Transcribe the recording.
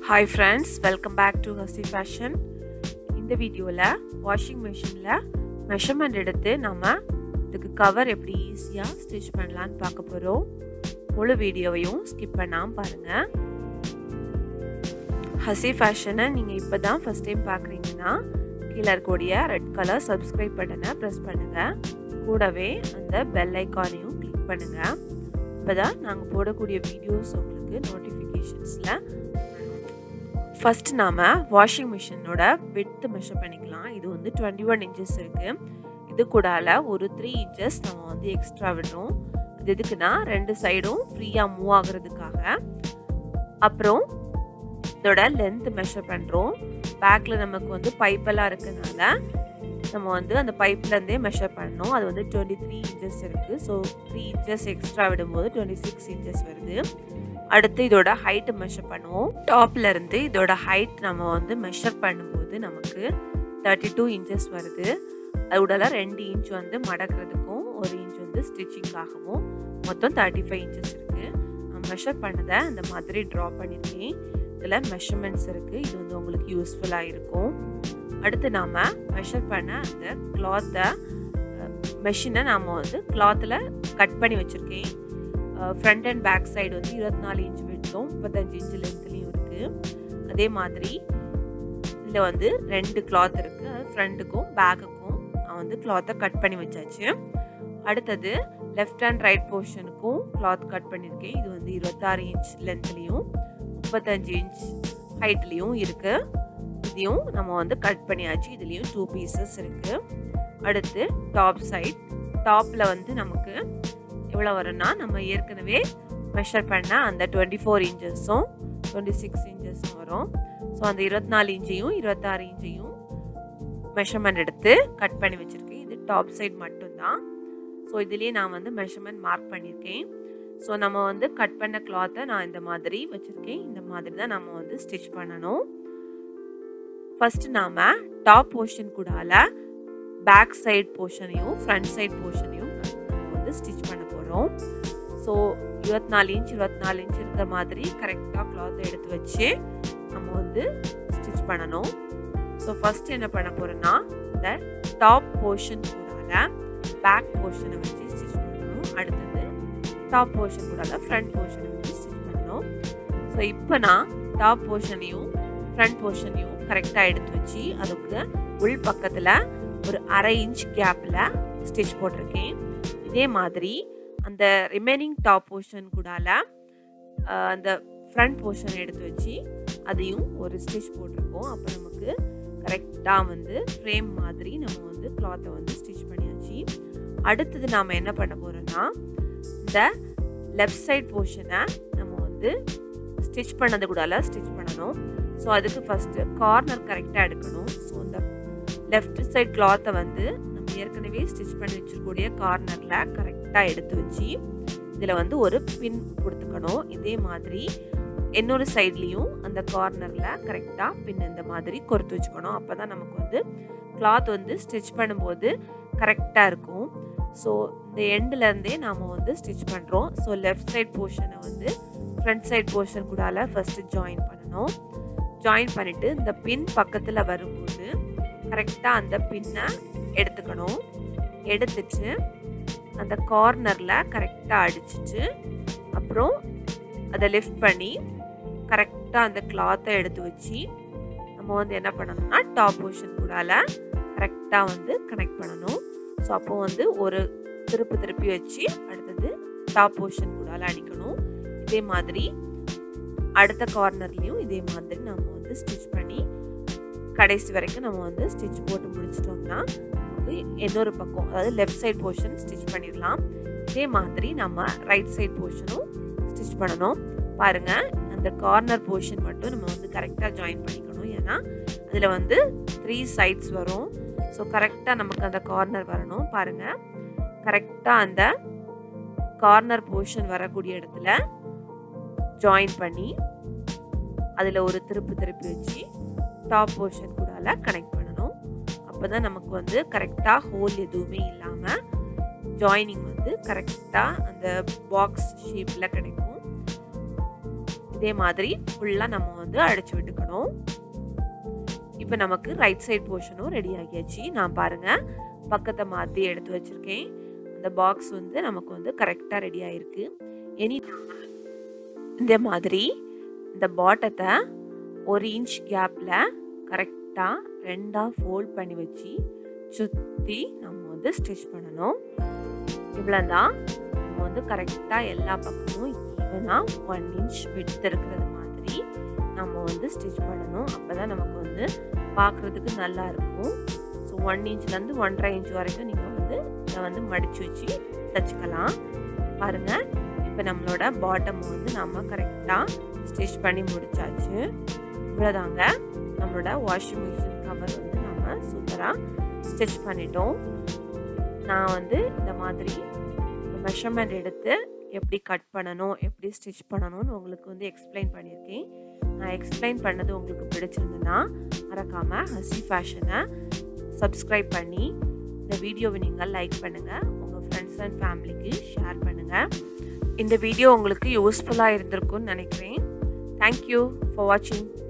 hi friends welcome back to Hasi fashion இந்த வீடியோவில் washing மிஷினில் மெஷர்மெண்ட் எடுத்து நம்ம இதுக்கு கவர் எப்படி ஈஸியாக ஸ்டிச் பண்ணலான்னு பார்க்க போகிறோம் முழு வீடியோவையும் ஸ்கிப் பண்ணாமல் பாருங்கள் ஹசி ஃபேஷனை நீங்கள் இப்போ தான் ஃபஸ்ட் டைம் பார்க்குறீங்கன்னா கீழே இருக்கக்கூடிய ரெட் கலர் சப்ஸ்கிரைப் பட்டனை ப்ரெஸ் பண்ணுங்கள் கூடவே அந்த பெல் ஐக்கானையும் கிளிக் பண்ணுங்கள் இப்போ தான் நாங்கள் போடக்கூடிய வீடியோஸ் உங்களுக்கு நோட்டிஃபிகேஷன்ஸில் ஃபஸ்ட் நாம் வாஷிங் மிஷினோட விட்டு மெஷர் பண்ணிக்கலாம் இது வந்து டுவெண்ட்டி ஒன் இன்ச்சஸ் இருக்குது இது கூடால ஒரு த்ரீ இன்ச்சஸ் நம்ம வந்து எக்ஸ்ட்ரா விடுறோம் அது எதுக்குன்னா ரெண்டு சைடும் ஃப்ரீயாக மூவ் ஆகுறதுக்காக அப்புறம் இதோட லென்த் மெஷர் பண்ணுறோம் பேக்கில் நமக்கு வந்து பைப்பெல்லாம் இருக்கிறதுனால நம்ம வந்து அந்த பைப்லேருந்தே மெஷர் பண்ணோம் அது வந்து டுவெண்ட்டி த்ரீ இன்ச்சஸ் இருக்குது ஸோ த்ரீ இன்ச்சஸ் எக்ஸ்ட்ரா விடும்போது டுவெண்ட்டி சிக்ஸ் இன்ச்சஸ் வருது அடுத்து இதோட ஹைட்டு மெஷர் பண்ணுவோம் டாப்ல இருந்து இதோட ஹைட் நம்ம வந்து மெஷர் பண்ணும்போது நமக்கு தேர்ட்டி டூ இன்ச்சஸ் வருது அதோட ரெண்டு இன்ச் வந்து மடக்கிறதுக்கும் ஒரு இன்ச் வந்து ஸ்டிச்சிங்காகவும் மொத்தம் தேர்ட்டி ஃபைவ் இன்ச்சஸ் இருக்குது நான் மெஷர் பண்ணதை அந்த மாதிரி ட்ரா பண்ணியிருக்கேன் இதில் மெஷர்மெண்ட்ஸ் இருக்குது இது வந்து உங்களுக்கு யூஸ்ஃபுல்லாக இருக்கும் அடுத்து நாம் மெஷர் பண்ண அந்த கிளாத்தை மெஷினை நாம் வந்து கிளாத்தில் கட் பண்ணி வச்சுருக்கேன் ஃப்ரண்ட் அண்ட் பேக் சைடு வந்து இருபத்தி நாலு இன்ச் விட்டும் முப்பத்தஞ்சு இன்ச் லென்த்லேயும் இருக்குது அதே மாதிரி இதில் வந்து ரெண்டு கிளாத் இருக்குது அது ஃப்ரண்ட்டுக்கும் பேக்குக்கும் நான் வந்து கிளாத்தை கட் பண்ணி வச்சாச்சு அடுத்தது லெஃப்ட் அண்ட் ரைட் போர்ஷனுக்கும் கிளாத் கட் பண்ணியிருக்கேன் இது வந்து இருபத்தாறு இன்ச் லென்த்லேயும் முப்பத்தஞ்சு இன்ச் ஹைட்லேயும் இருக்குது இதையும் நம்ம வந்து கட் பண்ணியாச்சு இதுலேயும் டூ பீசஸ் இருக்குது அடுத்து டாப் சைட் டாப்பில் வந்து நமக்கு எவ்வளோ வரும்னா நம்ம ஏற்கனவே மெஷர் பண்ண அந்த டுவெண்ட்டி ஃபோர் இன்ச்சஸும் டுவெண்ட்டி சிக்ஸ் இன்ச்சஸும் வரும் ஸோ அந்த இருபத்தி நாலு இன்ச்சையும் இருபத்தாறு இன்ச்சையும் மெஷர்மெண்ட் எடுத்து கட் பண்ணி வச்சுருக்கேன் இது டாப் சைட் மட்டும்தான் ஸோ இதுலேயே நான் வந்து மெஷர்மெண்ட் மார்க் பண்ணியிருக்கேன் ஸோ நம்ம வந்து கட் பண்ண கிளாத்தை நான் இந்த மாதிரி வச்சுருக்கேன் இந்த மாதிரி தான் நம்ம வந்து ஸ்டிச் பண்ணணும் ஃபஸ்ட்டு நாம் டாப் போர்ஷன் கூடால பேக் சைட் போர்ஷனையும் ஃப்ரண்ட் சைட் போர்ஷனையும் நம்ம வந்து ஸ்டிச் பண்ண போகிறோம் ஸோ இருபத்தி நாலு இன்ச் இருபத்தி நாலு இன்ச் இருக்கிற மாதிரி கரெக்டாக கிளாத்தை எடுத்து வச்சு நம்ம வந்து ஸ்டிச் பண்ணணும் ஸோ ஃபஸ்ட் என்ன பண்ண போகிறோன்னா இந்த டாப் போர்ஷன் கூடால பேக் போர்ஷனை வச்சு ஸ்டிச் பண்ணணும் அடுத்தது டாப் போர்ஷன் கூடால ஃப்ரண்ட் போர்ஷனை வச்சு ஸ்டிச் பண்ணணும் ஸோ இப்போ நான் டாப் போர்ஷனையும் ஃப்ரண்ட் போர்ஷனையும் கரெக்டாக எடுத்து வச்சு அதுக்கு உள் பக்கத்தில் ஒரு அரை இன்ச் கேப்பில் ஸ்டிச் போட்டிருக்கேன் இதே மாதிரி அந்த ரிமைனிங் டாப் போர்ஷன் கூடால அந்த ஃப்ரண்ட் போர்ஷன் எடுத்து வச்சு அதையும் ஒரு ஸ்டிச் போட்டிருக்கோம் அப்போ நமக்கு கரெக்டாக வந்து ஃப்ரேம் மாதிரி நம்ம வந்து கிளாத்தை வந்து ஸ்டிச் பண்ணியாச்சு அடுத்தது நாம் என்ன பண்ண போகிறோன்னா இந்த லெஃப்ட் சைட் போர்ஷனை நம்ம வந்து ஸ்டிச் பண்ணது கூடால ஸ்டிச் பண்ணணும் ஸோ அதுக்கு ஃபஸ்ட்டு கார்னர் கரெக்டாக எடுக்கணும் ஸோ இந்த லெஃப்ட் சைட் கிளாத்தை வந்து நம்ம ஏற்கனவே ஸ்டிச் பண்ணி வச்சிருக்கக்கூடிய கார்னரில் கரெக்டாக எடுத்து வச்சு இதில் வந்து ஒரு பின் கொடுத்துக்கணும் இதே மாதிரி இன்னொரு சைட்லேயும் அந்த கார்னரில் கரெக்டாக பின் இந்த மாதிரி கொறுத்து வச்சுக்கணும் அப்போ தான் நமக்கு வந்து கிளாத் வந்து ஸ்டிச் பண்ணும்போது கரெக்டாக இருக்கும் ஸோ இந்த எண்டுலேருந்தே நாம் வந்து ஸ்டிச் பண்ணுறோம் ஸோ லெஃப்ட் சைட் போர்ஷனை வந்து ஃப்ரண்ட் சைட் போர்ஷன் கூடால ஃபஸ்ட்டு ஜாயின் பண்ணணும் ஜாயின் பண்ணிவிட்டு இந்த பின் பக்கத்தில் வரும்போது கரெக்டாக அந்த பின்னை எடுத்துக்கணும் எடுத்துட்டு அந்த கார்னரில் கரெக்டாக அடிச்சுட்டு அப்புறம் அதை லிஃப்ட் பண்ணி கரெக்டாக அந்த கிளாத்தை எடுத்து வச்சு நம்ம வந்து என்ன பண்ணணும்னா டாப் போர்ஷன் கூடால கரெக்டாக வந்து கனெக்ட் பண்ணணும் ஸோ அப்போ வந்து ஒரு திருப்பி திருப்பி வச்சு அடுத்தது டாப் போர்ஷன் கூடால அடிக்கணும் இதே மாதிரி அடுத்த கார்னர்லேயும் இதே மாதிரி நம்ம வந்து ஸ்டிச் பண்ணி கடைசி வரைக்கும் நம்ம வந்து ஸ்டிச் போட்டு முடிச்சிட்டோம்னா நமக்கு இன்னொரு பக்கம் அதாவது லெஃப்ட் சைட் போர்ஷன் ஸ்டிச் பண்ணிடலாம் இதே மாதிரி நம்ம ரைட் சைட் போர்ஷனும் ஸ்டிச் பண்ணணும் பாருங்கள் அந்த கார்னர் போர்ஷன் மட்டும் நம்ம வந்து கரெக்டாக ஜாயின் பண்ணிக்கணும் ஏன்னா அதில் வந்து த்ரீ சைட்ஸ் வரும் ஸோ கரெக்டாக நமக்கு அந்த கார்னர் வரணும் பாருங்கள் கரெக்டாக அந்த கார்னர் போர்ஷன் வரக்கூடிய இடத்துல ஜாயின் பண்ணி அதில் ஒரு திருப்பு திருப்பி வச்சு டாப் போர்ஷன் கூடால கனெக்ட் பண்ணணும் அப்போ தான் நமக்கு வந்து கரெக்டாக ஹோல் எதுவுமே இல்லாமல் ஜாயினிங் வந்து கரெக்டாக அந்த பாக்ஸ் ஷேப்பில் கிடைக்கும் இதே மாதிரி ஃபுல்லாக நம்ம வந்து அடிச்சு விட்டுக்கணும் இப்போ நமக்கு ரைட் சைட் போர்ஷனும் ரெடி ஆகியாச்சு நான் பாருங்கள் பக்கத்தை மாற்றி எடுத்து வச்சுருக்கேன் அந்த பாக்ஸ் வந்து நமக்கு வந்து கரெக்டாக ரெடி ஆகிருக்கு இனி இந்த மாதிரி இந்த பாட்டத்தை ஒரு இன்ச் கேப்பில் கரெக்டாக ரெண்டாக ஃபோல்ட் பண்ணி வச்சு சுற்றி நம்ம வந்து ஸ்டிச் பண்ணணும் இவ்வளோ தான் நம்ம வந்து கரெக்டாக எல்லா பக்கமும் ஈவனாக ஒன் இன்ச் விட்டு இருக்கிறது மாதிரி நம்ம வந்து ஸ்டிச் பண்ணணும் அப்போ தான் நமக்கு வந்து பார்க்குறதுக்கு நல்லா இருக்கும் ஸோ ஒன் இன்ச்லேருந்து ஒன்றரை இன்ச் வரைக்கும் நீங்கள் வந்து இதை வந்து மடித்து வச்சு தைச்சிக்கலாம் பாருங்கள் இப்போ நம்மளோட பாட்டம் வந்து நம்ம கரெக்டாக ஸ்டிச் பண்ணி முடிச்சாச்சு இவ்வளோதாங்க நம்மளோட வாஷிங் மிஷின் கவர் வந்து நம்ம சூப்பராக ஸ்டிச் பண்ணிட்டோம் நான் வந்து இந்த மாதிரி மெஷர்மெண்ட் எடுத்து எப்படி கட் பண்ணணும் எப்படி ஸ்டிச் பண்ணணும்னு உங்களுக்கு வந்து எக்ஸ்பிளைன் பண்ணியிருக்கேன் நான் எக்ஸ்பிளைன் பண்ணது உங்களுக்கு பிடிச்சிருந்துன்னா மறக்காமல் ஹசி ஃபேஷனை சப்ஸ்கிரைப் பண்ணி இந்த வீடியோவை நீங்கள் லைக் பண்ணுங்கள் உங்கள் ஃப்ரெண்ட்ஸ் அண்ட் ஃபேமிலிக்கு ஷேர் பண்ணுங்கள் இந்த வீடியோ உங்களுக்கு யூஸ்ஃபுல்லாக இருந்திருக்கும்னு நினைக்கிறேன் தேங்க்யூ ஃபார் வாட்சிங்